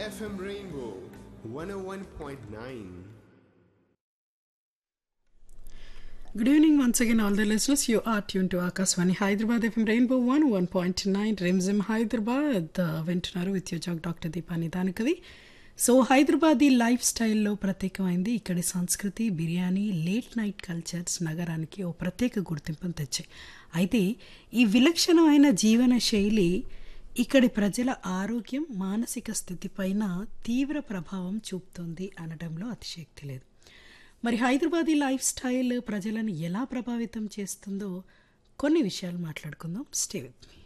FM Rainbow 101.9. Good evening once again, all the listeners. You are tuned to Akaswani Hyderabad FM Rainbow 101.9 Rimzim Hyderabad. Uh, వింటున్నారు with you Jack doctor దీపాని దానికది so Hyderabad ఈ life స్టైల్లో ప్రత్యేకమైంది ఇక్కడి సంస్కృతి biryani late night cultures నగరానికి ఓ ప్రత్యేక గుర్తింపును తెచ్చాయి అయితే ఈ విలక్షణమైన జీవన శైలి ఇక్కడి ప్రజల ఆరోగ్యం మానసిక స్థితిపైన తీవ్ర ప్రభావం చూపుతుంది అనడంలో అతిశక్తి లేదు మరి హైదరాబాదీ లైఫ్ స్టైల్ ప్రజలను ఎలా ప్రభావితం చేస్తుందో కొన్ని విషయాలు మాట్లాడుకుందాం స్టే విత్ మీ